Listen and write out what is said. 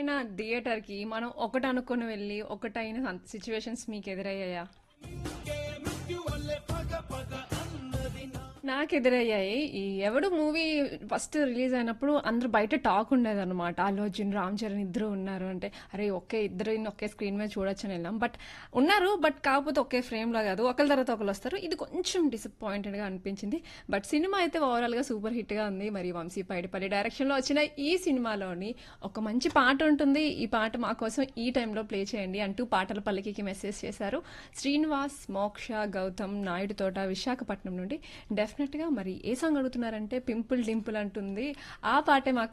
ఎప్పుడైనా థియేటర్‌కి మనం ఒకటి అనుకుని వెళ్లి, ఒకటైన సన్ సిట్యుయేషన్స్ మీకు ఎదురయ్యాయా? నాకెదురయ్యాయి. ఈ 'ఎవడు' మూవీ ఫస్ట్ రిలీజ్ అయినప్పుడు అందరూ బయట టాక్ ఉండేదన్నమాట. అల్లు అర్జున్, రామ్ చరణ్ ఇద్దరు ఉన్నారు అంటే, అరే! ఒకే ఇద్దరిని ఒకే స్క్రీన్ మీద చూడొచ్చని వెళ్ళాం. బట్ ఉన్నారు. బట్ కాకపోతే ఒకే ఫ్రేమ్‌లో కాదు. ఒకళ్ళ తర్వాత ఒకళ్ళు వస్తారు. ఇది కొంచెం డిసప్పాయింటెడ్‌గా అనిపించింది. బట్ సినిమా అయితే ఓవరాల్‌గా సూపర్ హిట్‌గా ఉంది. మరి వంశీ పైడిపల్లి డైరెక్షన్‌లో వచ్చిన ఈ సినిమాలోని ఒక మంచి పాట ఉంటుంది. ఈ పాట మా కోసం ఈ టైంలో ప్లే చేయండి అంటూ పాటల పల్లకికి మెసేజ్ చేశారు. శ్రీనివాస్, మోక్ష, గౌతమ్, నాయుడు తోట విశాఖపట్నం నుండి. డెఫినెట్‌గా మరి ఏ సాంగ్ అడుగుతున్నారంటే 'పింపుల్ డింపుల్' అంటుంది. ఆ పాటే మాకు